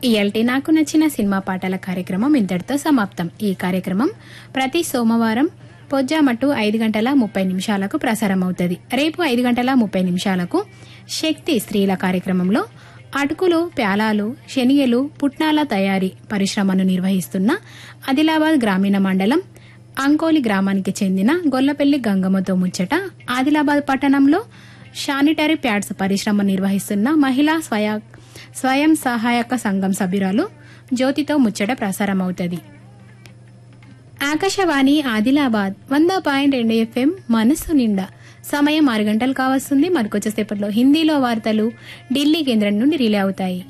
ఇయల్టి నాకు నచ్చిన సినిమా పాటల కార్యక్రమం ఇంతటితో సమాప్తం ఈ కార్యక్రమం ప్రతి సోమవారం పొజ్జామట్టు ఐదు గంటల ముప్పై నిమిషాలకు ప్రసారం అవుతుంది రేపు ఐదు గంటల ముప్పై నిమిషాలకు శక్తి స్త్రీల కార్యక్రమంలో అటుకులు ప్యాలాలు శనిగలు పుట్నాల తయారీ పరిశ్రమను నిర్వహిస్తున్న ఆదిలాబాద్ గ్రామీణ మండలం అంకోలి గ్రామానికి చెందిన గొల్లపల్లి గంగమ్మతో ముచ్చట ఆదిలాబాద్ పట్టణంలో శానిటరీ ప్యాడ్స్ పరిశ్రమ నిర్వహిస్తున్న మహిళా స్వయ స్వయం సహాయక సంఘం సభ్యురాలు జ్యోతితో ముచ్చట ప్రసారం అవుతుంది ఆకాశవాణి ఆదిలాబాద్ వంద పాయింట్ రెండు ఎఫ్ఎం మనస్సు నిండా సమయం ఆరు గంటలు కావస్తుంది మరికొచ్చేసేపట్లో హిందీలో వార్తలు ఢిల్లీ కేంద్రం నుండి రిలే అవుతాయి